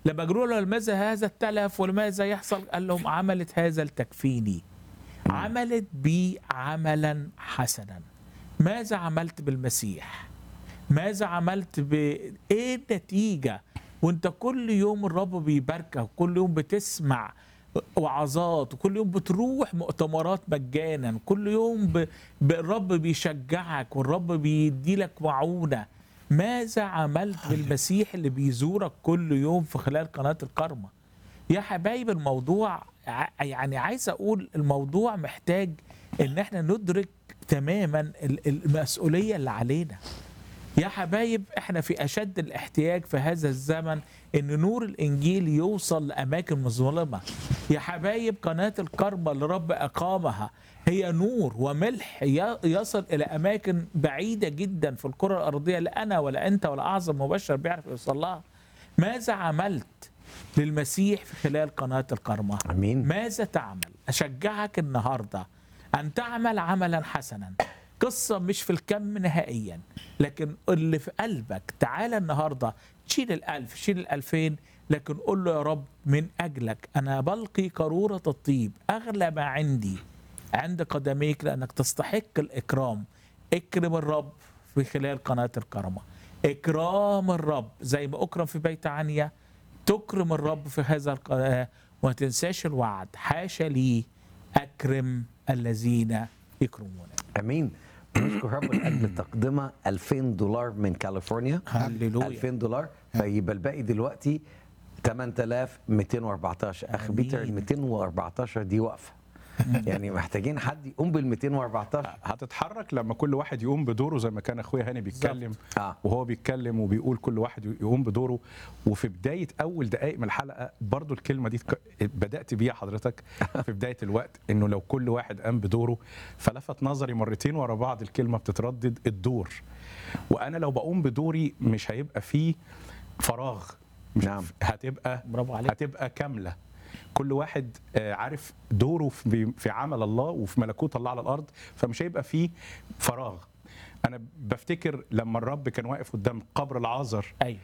لما قالوا له لماذا هذا التلف ولماذا يحصل قال لهم عملت هذا لتكفيني عملت بي عملا حسنا ماذا عملت بالمسيح ماذا عملت ب ايه النتيجه وانت كل يوم الرب بيباركك وكل يوم بتسمع وعظات وكل يوم بتروح مؤتمرات مجانا كل يوم ب... ب... الرب بيشجعك والرب بيدي لك معونه ماذا عملت بالمسيح اللي بيزورك كل يوم في خلال قناه الكرمه يا حبايب الموضوع ع- يعني عايز اقول الموضوع محتاج ان احنا ندرك تماما ال- المسؤوليه اللي علينا يا حبايب احنا في اشد الاحتياج في هذا الزمن ان نور الانجيل يوصل لاماكن مظلمه يا حبايب قناه الكرمه اللي رب اقامها هي نور وملح ي- يصل الى اماكن بعيده جدا في الكره الارضيه لا انا ولا انت ولا اعظم مبشر بيعرف يوصل لها ماذا عملت للمسيح في خلال قناه الكرمه امين ماذا تعمل أشجعك النهاردة أن تعمل عملا حسنا قصة مش في الكم نهائيا لكن اللي في قلبك تعالى النهاردة شيل الألف شيل الألفين لكن قل له يا رب من أجلك أنا بلقي قارورة الطيب أغلى ما عندي عند قدميك لأنك تستحق الإكرام اكرم الرب في خلال قناة الكرمة إكرام الرب زي ما أكرم في بيت عنيا تكرم الرب في هذا القناة وما تنساش الوعد حاشا لي أكرم الذين يكرمون امين نشكر رب لاجل تقدمه 2000 دولار من كاليفورنيا هللويا 2000 دولار فيبقى الباقي دلوقتي 8214 اخ أمين. بيتر ال 214 دي واقفه يعني محتاجين حد يقوم بال 214 هتتحرك لما كل واحد يقوم بدوره زي ما كان اخويا هاني بيتكلم آه. وهو بيتكلم وبيقول كل واحد يقوم بدوره وفي بدايه اول دقائق من الحلقه برضو الكلمه دي تك- بدات بيها حضرتك في بدايه الوقت انه لو كل واحد قام بدوره فلفت نظري مرتين ورا بعض الكلمه بتتردد الدور وانا لو بقوم بدوري مش هيبقى فيه فراغ مش نعم. هتبقى برافو عليك هتبقى كامله كل واحد آه، عارف دوره في في عمل الله وفي ملكوت الله على الارض فمش هيبقى فيه فراغ انا بفتكر لما الرب كان واقف قدام قبر العازر أيوه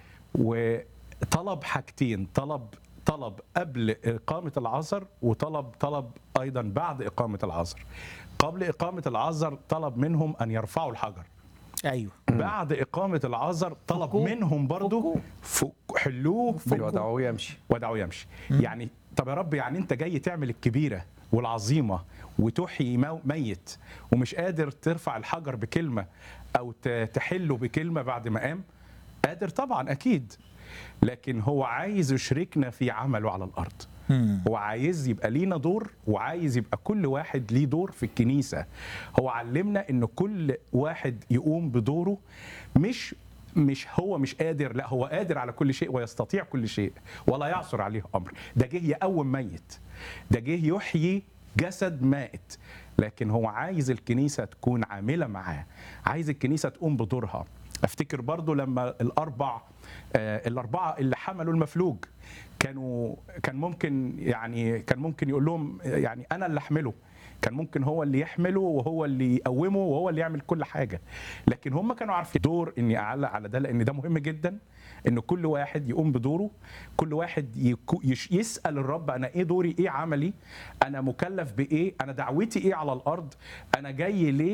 وطلب حاجتين طلب طلب قبل إقامة العذر وطلب طلب أيضا بعد إقامة العذر قبل إقامة العذر طلب منهم أن يرفعوا الحجر أيوه بعد إقامة العذر طلب فكوه. منهم برضو فكوه. فك- حلوه ودعوه يمشي ودعوه يمشي يعني طب يا رب يعني انت جاي تعمل الكبيره والعظيمه وتحيي مو- ميت ومش قادر ترفع الحجر بكلمه او ت- تحله بكلمه بعد ما قام قادر طبعا اكيد لكن هو عايز يشركنا في عمله على الارض مم. هو عايز يبقى لينا دور وعايز يبقى كل واحد ليه دور في الكنيسة هو علمنا ان كل واحد يقوم بدوره مش مش هو مش قادر لا هو قادر على كل شيء ويستطيع كل شيء ولا يعثر عليه امر ده جه يقوم ميت ده جه يحيي جسد مائت لكن هو عايز الكنيسة تكون عاملة معاه عايز الكنيسة تقوم بدورها افتكر برضو لما الاربع آه الاربعه اللي حملوا المفلوج كانوا كان ممكن يعني كان ممكن يقول لهم يعني انا اللي احمله كان ممكن هو اللي يحمله وهو اللي يقومه وهو اللي يعمل كل حاجه لكن هم كانوا عارفين دور اني اعلق على ده لان ده مهم جدا ان كل واحد يقوم بدوره كل واحد يكو- يش- يسال الرب انا ايه دوري ايه عملي انا مكلف بايه انا دعوتي ايه على الارض انا جاي ليه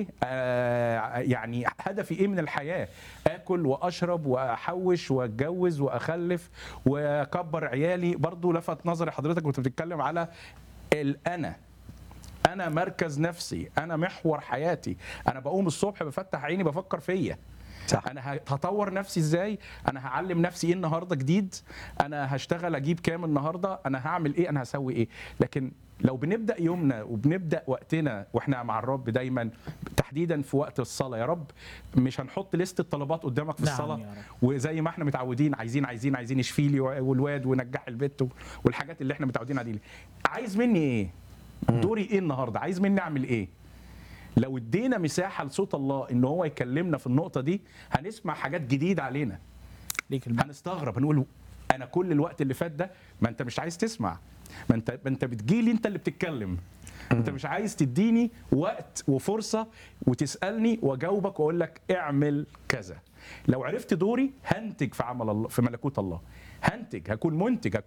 آه يعني هدفي ايه من الحياه اكل واشرب واحوش واتجوز واخلف واكبر عيالي برضو لفت نظري حضرتك وانت بتتكلم على الانا انا مركز نفسي انا محور حياتي انا بقوم الصبح بفتح عيني بفكر فيا صح. انا ه- هطور نفسي ازاي انا هعلم نفسي ايه النهارده جديد انا هشتغل اجيب كام النهارده انا هعمل ايه انا هسوي ايه لكن لو بنبدا يومنا وبنبدا وقتنا واحنا مع الرب دايما تحديدا في وقت الصلاه يا رب مش هنحط لست الطلبات قدامك في نعم الصلاه يا رب. وزي ما احنا متعودين عايزين عايزين عايزين يشفي لي والواد ونجح البيت والحاجات اللي احنا متعودين عليها عايز مني ايه دوري ايه النهارده عايز مني اعمل ايه لو ادينا مساحه لصوت الله ان هو يكلمنا في النقطه دي هنسمع حاجات جديده علينا ليك المجد هنستغرب هنقول انا كل الوقت اللي فات ده ما انت مش عايز تسمع ما انت ما انت بتجيلي انت اللي بتتكلم انت مش عايز تديني وقت وفرصه وتسالني واجاوبك واقول لك اعمل كذا لو عرفت دوري هنتج في عمل الله في ملكوت الله هنتج هكون منتج هكون